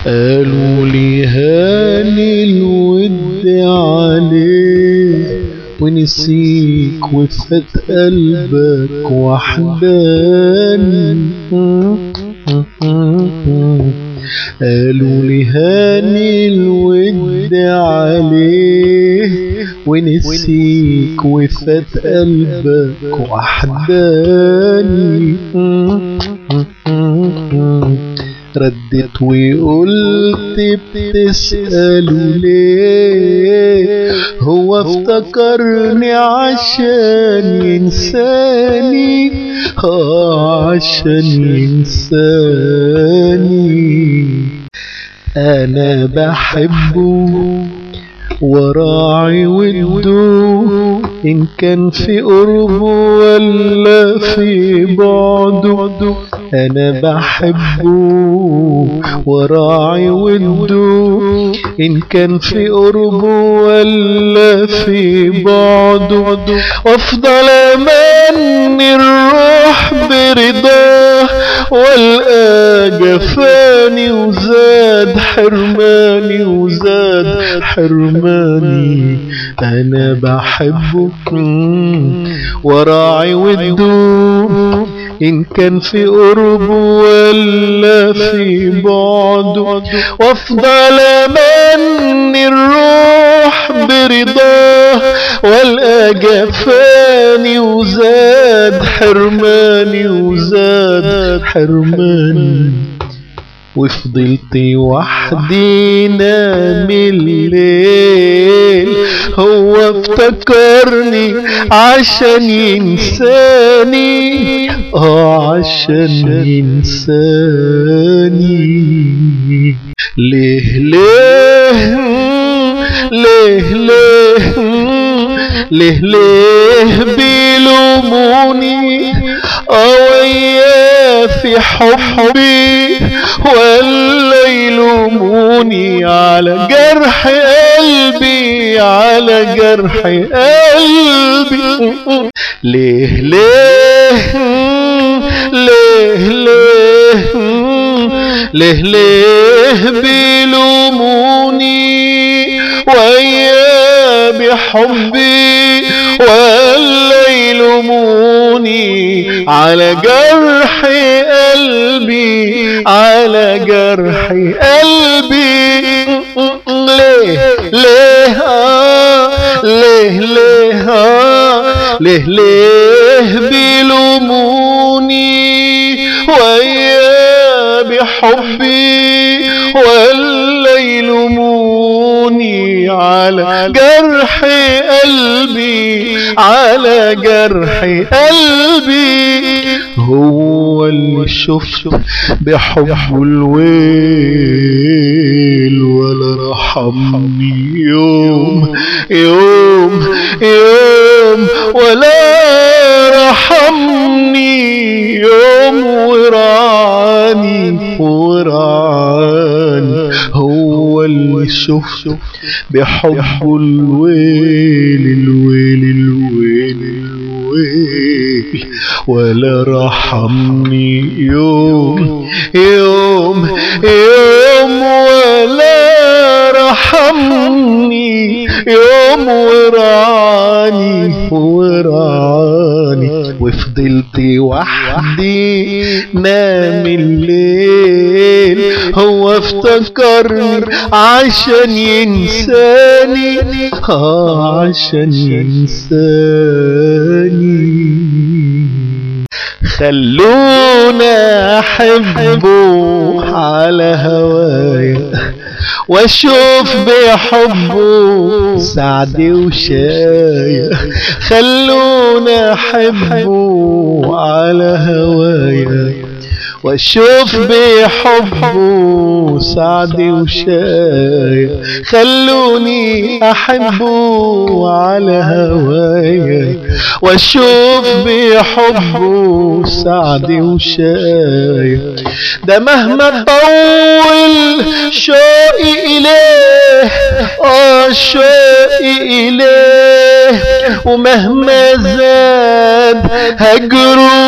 قالوا لي هاني الود عليه ونسيك وفات قلبك وحداني قالوا لي هاني الود عليه ونسيك وفات قلبك وحداني ردت وقلت بتسألوا ليه هو افتكرني عشان ينساني اه عشان ينساني انا بحبه وراعي وده إن كان في قربه ولا في بعده أنا بحبه وراعي وده إن كان في قربه ولا في بعده وأفضل أمني الروح برضاه والقى جفاني وزاد حرماني وزاد حرماني أنا بحبك وراعي وده إن كان في قربه ولا في بعده وأفضل أمني الروح برضاه والقى جفاني وزاد حرماني وزاد حرماني وفضلت وحدي نام الليل هو افتكرني عشان ينساني اه عشان ينساني ليه ليه ليه ليه ليه ليه بيلوموني أويا في حبي ولا يلوموني على جرح قلبي على جرح قلبي ليه ليه ليه ليه ليه ليه بيلوموني ويا بحبي ولا يلوموني على جرح قلبي على جرح قلبي ليه ليه آه ليه ليه آه ليه ليه بيلوموني ويا بحبي ولا يلوموني على جرح قلبي على جرح قلبي هو اللي شفت بحبه الويل ولا رحمني يوم يوم يوم ولا رحمني يوم وراني وراني هو اللي شفته بحبه الويل الويل الويل الويل ولا رحمني يوم يوم يوم ولا رحمني يوم وراني وراني وفضلت وحدي نام الليل هو افتكرني عشان ينساني اه عشان ينساني خلونا احبه على هوايا واشوف بحبه سعدي وشايا خلونا احبه على هوايا واشوف بحبه سعدي وشايا خلوني احبه على هوايا واشوف بحبه سعدي وشايا ده مهما طول شوقي اليه اه شوقي اليه ومهما زاد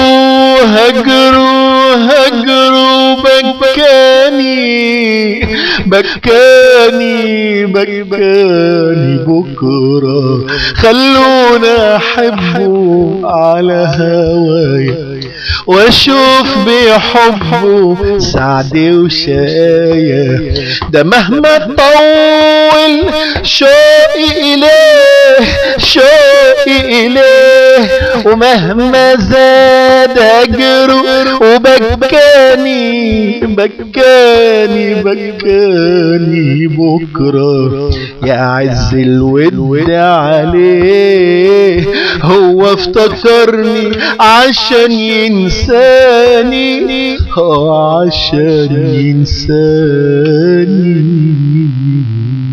هجروا هجروا هجروا بكاني بكاني بكاني بكرة خلونا أحبه على هوايا واشوف بحبه سعدي وشايا ده مهما طول شوقي إليه شوقي إليه ومهما زاد أجره وبكاني بكاني بكاني بكرة يا عز الود عليه هو افتكرني عشان ينساني هو عشان ينساني